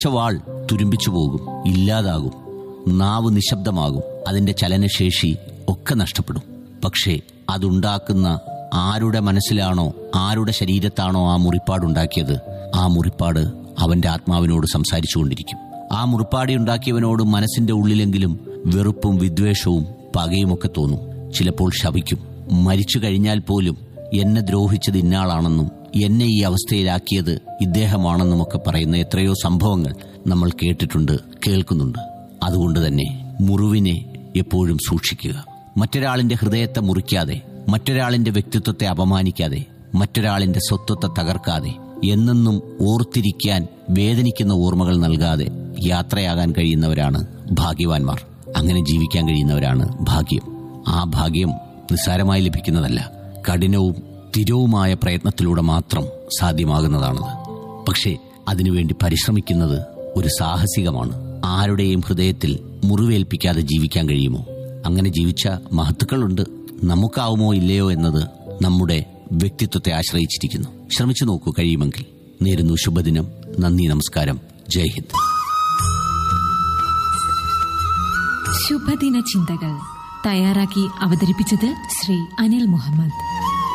വാൾ തുരുമ്പിച്ചു പോകും ഇല്ലാതാകും നാവ് നിശബ്ദമാകും അതിന്റെ ചലനശേഷി ഒക്കെ നഷ്ടപ്പെടും പക്ഷേ അതുണ്ടാക്കുന്ന ആരുടെ മനസ്സിലാണോ ആരുടെ ശരീരത്താണോ ആ മുറിപ്പാടുണ്ടാക്കിയത് ആ മുറിപ്പാട് അവന്റെ ആത്മാവിനോട് സംസാരിച്ചുകൊണ്ടിരിക്കും ആ മുറിപ്പാടി ഉണ്ടാക്കിയവനോട് മനസ്സിന്റെ ഉള്ളിലെങ്കിലും വെറുപ്പും വിദ്വേഷവും പകയുമൊക്കെ തോന്നും ചിലപ്പോൾ ശപിക്കും മരിച്ചു കഴിഞ്ഞാൽ പോലും എന്നെ ദ്രോഹിച്ചത് ഇന്നാളാണെന്നും എന്നെ ഈ അവസ്ഥയിലാക്കിയത് ഇദ്ദേഹമാണെന്നുമൊക്കെ പറയുന്ന എത്രയോ സംഭവങ്ങൾ നമ്മൾ കേട്ടിട്ടുണ്ട് കേൾക്കുന്നുണ്ട് അതുകൊണ്ട് തന്നെ മുറിവിനെ എപ്പോഴും സൂക്ഷിക്കുക മറ്റൊരാളിന്റെ ഹൃദയത്തെ മുറിക്കാതെ മറ്റൊരാളിന്റെ വ്യക്തിത്വത്തെ അപമാനിക്കാതെ മറ്റൊരാളിന്റെ സ്വത്വത്തെ തകർക്കാതെ എന്നെന്നും ഓർത്തിരിക്കാൻ വേദനിക്കുന്ന ഓർമ്മകൾ നൽകാതെ യാത്രയാകാൻ കഴിയുന്നവരാണ് ഭാഗ്യവാന്മാർ അങ്ങനെ ജീവിക്കാൻ കഴിയുന്നവരാണ് ഭാഗ്യം ആ ഭാഗ്യം നിസ്സാരമായി ലഭിക്കുന്നതല്ല കഠിനവും സ്ഥിരവുമായ പ്രയത്നത്തിലൂടെ മാത്രം സാധ്യമാകുന്നതാണത് പക്ഷേ അതിനുവേണ്ടി പരിശ്രമിക്കുന്നത് ഒരു സാഹസികമാണ് ആരുടെയും ഹൃദയത്തിൽ മുറിവേൽപ്പിക്കാതെ ജീവിക്കാൻ കഴിയുമോ അങ്ങനെ ജീവിച്ച മഹത്തുക്കളുണ്ട് നമുക്കാവുമോ ഇല്ലയോ എന്നത് നമ്മുടെ വ്യക്തിത്വത്തെ ആശ്രയിച്ചിരിക്കുന്നു ശ്രമിച്ചു നോക്കൂ കഴിയുമെങ്കിൽ നേരുന്നു ശുഭദിനം നന്ദി നമസ്കാരം ജയ് ഹിന്ദ് ശുഭദിന ചിന്തകൾ തയ്യാറാക്കി അവതരിപ്പിച്ചത് ശ്രീ അനിൽ മുഹമ്മദ്